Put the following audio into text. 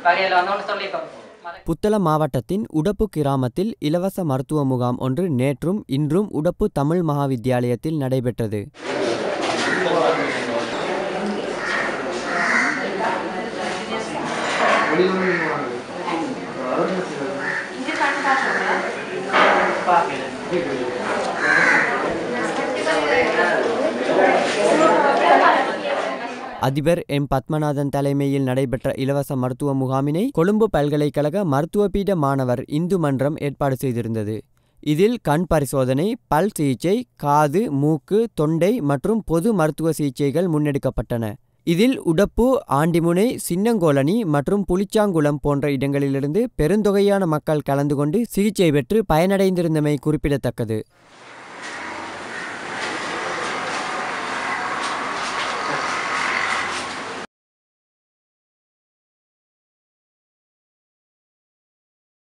வகையில் வந்தோன்னு சொல்லிக்கோங்க மத புத்தளம் மாவட்டத்தின் உடப்பு கிராமத்தில் இலவச மருத்துவ முகாம் ஒன்று நேற்றும் இன்றும் உடப்பு தமிழ் மகாவித்தியாலயத்தில் நடைபெற்றது அதிபர் எம் பத்மநாதன் தலைமையில் நடைபெற்ற இலவச மருத்துவ முகாமினை கொழும்பு பல்கலைக்கழக மருத்துவ பீட மாணவர் இந்து மன்றம் ஏற்பாடு செய்திருந்தது இதில் கண் பரிசோதனை பல் சிகிச்சை காது மூக்கு தொண்டை மற்றும் பொது மருத்துவ சிகிச்சைகள் முன்னெடுக்கப்பட்டன இதில் உடப்பு ஆண்டிமுனை சின்னங்கோலனி மற்றும் புலிச்சாங்குளம் போன்ற இடங்களிலிருந்து பெருந்தொகையான மக்கள் கலந்து கொண்டு சிகிச்சை பெற்று பயனடைந்திருந்தமை குறிப்பிடத்தக்கது